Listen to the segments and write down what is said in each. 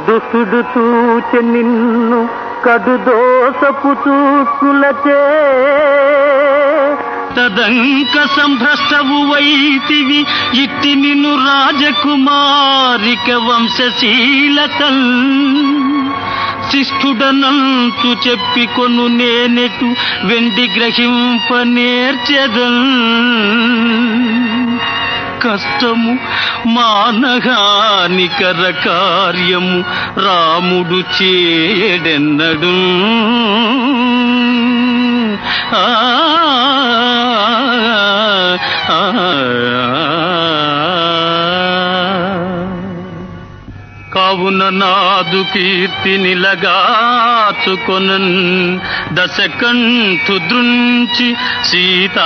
దుస్తుడు తూచె నిన్ను కడు దోసపు చూపులచే తదంక సంభ్రష్టవు వైతివి ఇట్టి నిన్ను రాజకుమారిక వంశశీలతల్ శిష్ఠుడనంతు చెప్పికొను నేనెటు వెండి గ్రహింప నేర్చెదల్ కష్టము మానహానికర కార్యము రాముడు చేయడెన్నడు ఆ ఆ, కావున నాదు కీర్తి నిలగాచుకొనన్ దశకంఠు దృంచి సీతా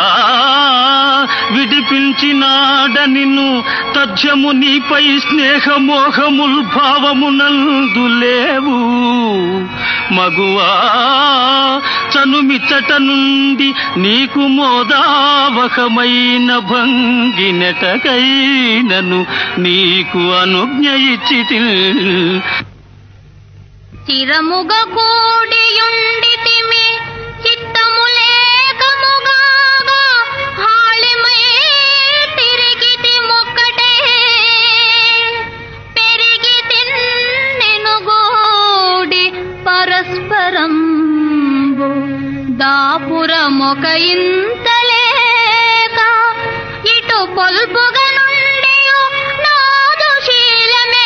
విడిపించినాడ నిన్ను తథ్యము నీపై స్నేహమోహముల్ భావమునందు లేవు మగువా చనుమిచ్చట నుండి నీకు మోదావహమైన భంగినటకైనను నీకు అనుజ్ఞ ఇచ్చి చిరముగ కూడియుండితిమి చిత్తము లేకముగాగా హాళిమై తిరిగితి మొక్కటే పెరిగి తిన్నెను గూడి పరస్పరం దాపురమొక ఇంతలేక ఇటు పొల్పుగా నుండి నాదు శీలమే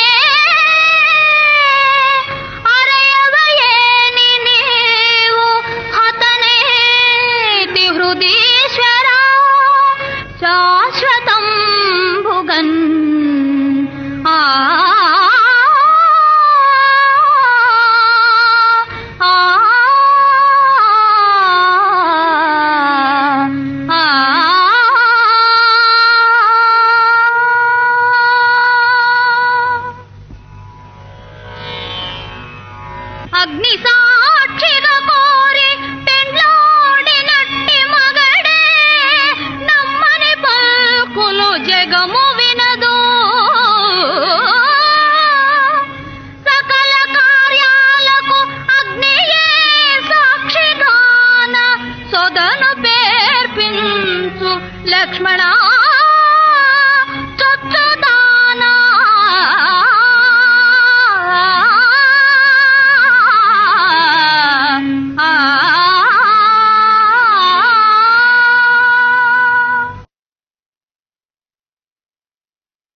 అరయవయేని నీవు హతనేతి హృదీశ్వరా శాశ్వతం భుగన్ ఆ ఆ అగ్ని సాక్షిగా కోరి పెండ్లాడినట్టి మగడే నమ్మని పల్కులు జగము వినదు సకల కార్యాలకు అగ్నియే సాక్షిగాన సొదను పేర్పించు లక్ష్మణ